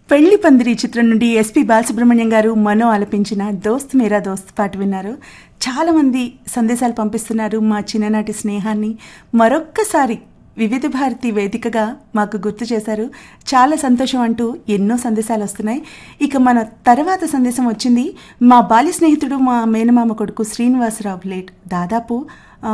పెళ్లి పందిరి చిత్రం నుండి ఎస్పి బాలసుబ్రహ్మణ్యం గారు మనో ఆలపించిన దోస్త్ మేరా దోస్త్ పాట విన్నారు చాలా మంది సందేశాలు పంపిస్తున్నారు మా చిన్ననాటి స్నేహాన్ని మరొక్కసారి వివిధ భారతి వేదికగా మాకు గుర్తు చేశారు చాలా సంతోషం అంటూ ఎన్నో సందేశాలు వస్తున్నాయి ఇక మన తర్వాత సందేశం వచ్చింది మా బాల్య స్నేహితుడు మా మేనమామ కొడుకు శ్రీనివాసరావు లేట్ దాదాపు ఆ,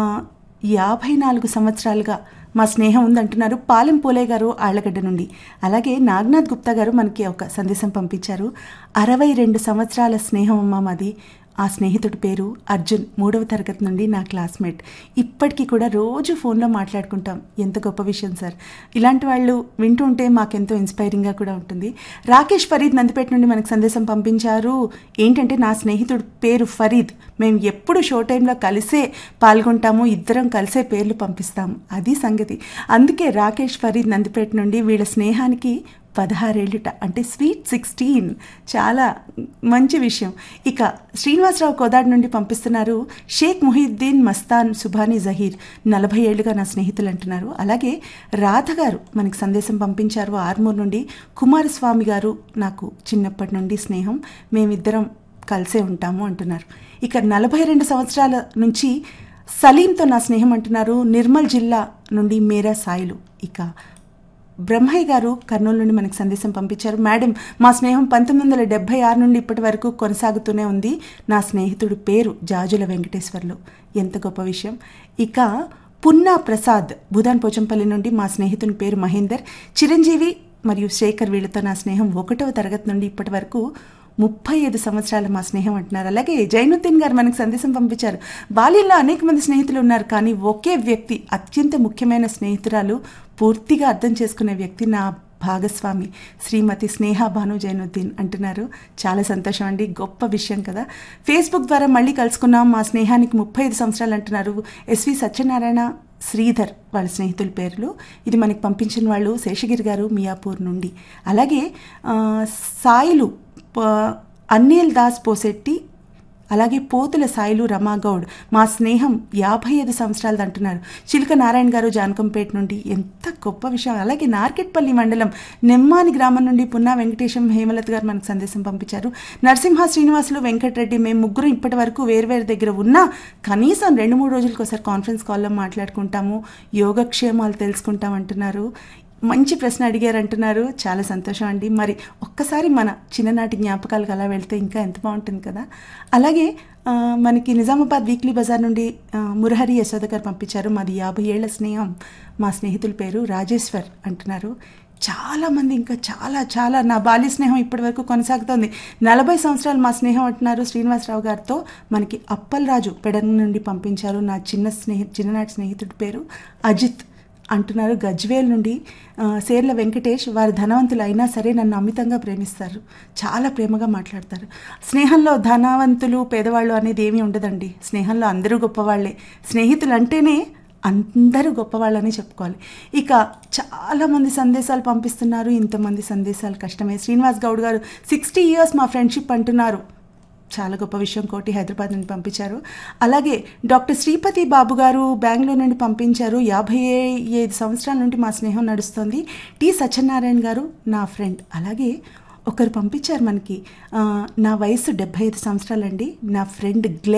యాభై నాలుగు సంవత్సరాలుగా మా స్నేహం ఉందంటున్నారు పాలెం పోలే గారు ఆళ్లగడ్డ నుండి అలాగే నాగనాథ్ గుప్తా గారు మనకి ఒక సందేశం పంపించారు అరవై రెండు సంవత్సరాల స్నేహం అమ్మ మాది ఆ స్నేహితుడి పేరు అర్జున్ మూడవ తరగతి నుండి నా క్లాస్మేట్ ఇప్పటికీ కూడా రోజు ఫోన్లో మాట్లాడుకుంటాం ఎంత గొప్ప విషయం సార్ ఇలాంటి వాళ్ళు వింటూ ఉంటే మాకెంతో ఇన్స్పైరింగ్గా కూడా ఉంటుంది రాకేష్ ఫరీద్ నందిపేట నుండి మనకు సందేశం పంపించారు ఏంటంటే నా స్నేహితుడు పేరు ఫరీద్ మేము ఎప్పుడు షో టైంలో కలిసే పాల్గొంటాము ఇద్దరం కలిసే పేర్లు పంపిస్తాము అది సంగతి అందుకే రాకేష్ ఫరీద్ నందిపేట నుండి వీళ్ళ స్నేహానికి పదహారేళ్ళుట అంటే స్వీట్ సిక్స్టీన్ చాలా మంచి విషయం ఇక శ్రీనివాసరావు కోదాడ్ నుండి పంపిస్తున్నారు షేక్ ముహిద్దీన్ మస్తాన్ సుభానీ జహీర్ నలభై ఏళ్ళుగా నా స్నేహితులు అంటున్నారు అలాగే రాధ గారు మనకి సందేశం పంపించారు ఆర్మూర్ నుండి కుమారస్వామి గారు నాకు చిన్నప్పటి నుండి స్నేహం మేమిద్దరం కలిసే ఉంటాము అంటున్నారు ఇక నలభై రెండు సంవత్సరాల నుంచి సలీంతో నా స్నేహం అంటున్నారు నిర్మల్ జిల్లా నుండి మేరా సాయిలు ఇక బ్రహ్మయ్య గారు కర్నూలు నుండి మనకు సందేశం పంపించారు మేడం మా స్నేహం పంతొమ్మిది వందల డెబ్బై ఆరు నుండి ఇప్పటి వరకు కొనసాగుతూనే ఉంది నా స్నేహితుడి పేరు జాజుల వెంకటేశ్వర్లు ఎంత గొప్ప విషయం ఇక పున్నా ప్రసాద్ భూదాన్ పోచంపల్లి నుండి మా స్నేహితుని పేరు మహేందర్ చిరంజీవి మరియు శేఖర్ వీళ్ళతో నా స్నేహం ఒకటవ తరగతి నుండి ఇప్పటి వరకు ముప్పై ఐదు సంవత్సరాల మా స్నేహం అంటున్నారు అలాగే జైనుద్దీన్ గారు మనకు సందేశం పంపించారు బాల్యంలో అనేక మంది స్నేహితులు ఉన్నారు కానీ ఒకే వ్యక్తి అత్యంత ముఖ్యమైన స్నేహితురాలు పూర్తిగా అర్థం చేసుకునే వ్యక్తి నా భాగస్వామి శ్రీమతి స్నేహ భాను జైనుద్దీన్ అంటున్నారు చాలా సంతోషం అండి గొప్ప విషయం కదా ఫేస్బుక్ ద్వారా మళ్ళీ కలుసుకున్నాం మా స్నేహానికి ముప్పై ఐదు సంవత్సరాలు అంటున్నారు ఎస్వి సత్యనారాయణ శ్రీధర్ వాళ్ళ స్నేహితుల పేర్లు ఇది మనకి పంపించిన వాళ్ళు శేషగిరి గారు మియాపూర్ నుండి అలాగే ఆ, సాయిలు ప- అన్నిల్ దాస్ పోసెట్టి అలాగే పోతుల సాయిలు రమాగౌడ్ మా స్నేహం యాభై ఐదు సంవత్సరాలది అంటున్నారు చిలుక నారాయణ గారు జానకంపేట నుండి ఎంత గొప్ప విషయం అలాగే నార్కెట్పల్లి మండలం నెమ్మాని గ్రామం నుండి పున్నా వెంకటేశం హేమలత గారు మనకు సందేశం పంపించారు నరసింహ శ్రీనివాసులు వెంకటరెడ్డి మేము ముగ్గురు ఇప్పటి వరకు వేరువేరు దగ్గర ఉన్నా కనీసం రెండు మూడు రోజులకు ఒకసారి కాన్ఫరెన్స్ కాల్లో మాట్లాడుకుంటాము యోగక్షేమాలు తెలుసుకుంటాం అంటున్నారు మంచి ప్రశ్న అడిగారు అంటున్నారు చాలా సంతోషం అండి మరి ఒక్కసారి మన చిన్ననాటి జ్ఞాపకాలకు అలా వెళ్తే ఇంకా ఎంత బాగుంటుంది కదా అలాగే ఆ, మనకి నిజామాబాద్ వీక్లీ బజార్ నుండి ఆ, మురహరి యశోద గారు పంపించారు మాది యాభై ఏళ్ల స్నేహం మా స్నేహితుల పేరు రాజేశ్వర్ అంటున్నారు చాలా మంది ఇంకా చాలా చాలా నా బాల్య స్నేహం ఇప్పటి వరకు కొనసాగుతోంది నలభై సంవత్సరాలు మా స్నేహం అంటున్నారు శ్రీనివాసరావు గారితో మనకి అప్పలరాజు పెడన్ నుండి పంపించారు నా చిన్న స్నేహి చిన్ననాటి స్నేహితుడి పేరు అజిత్ అంటున్నారు గజ్వేల్ నుండి ఆ, సేర్ల వెంకటేష్ వారు ధనవంతులు అయినా సరే నన్ను అమితంగా ప్రేమిస్తారు చాలా ప్రేమగా మాట్లాడతారు స్నేహంలో ధనవంతులు పేదవాళ్ళు అనేది ఏమీ ఉండదండి స్నేహంలో అందరూ గొప్పవాళ్లే స్నేహితులు అంటేనే అందరూ గొప్పవాళ్ళని చెప్పుకోవాలి ఇక చాలామంది సందేశాలు పంపిస్తున్నారు ఇంతమంది సందేశాలు కష్టమే శ్రీనివాస్ గౌడ్ గారు సిక్స్టీ ఇయర్స్ మా ఫ్రెండ్షిప్ అంటున్నారు చాలా గొప్ప విషయం కోటి హైదరాబాద్ నుండి పంపించారు అలాగే డాక్టర్ శ్రీపతి బాబు గారు బెంగళూరు నుండి పంపించారు యాభై ఐదు సంవత్సరాల నుండి మా స్నేహం నడుస్తుంది టి సత్యనారాయణ గారు నా ఫ్రెండ్ అలాగే ఒకరు పంపించారు మనకి ఆ, నా వయసు డెబ్బై ఐదు సంవత్సరాలండి నా ఫ్రెండ్ గ్లె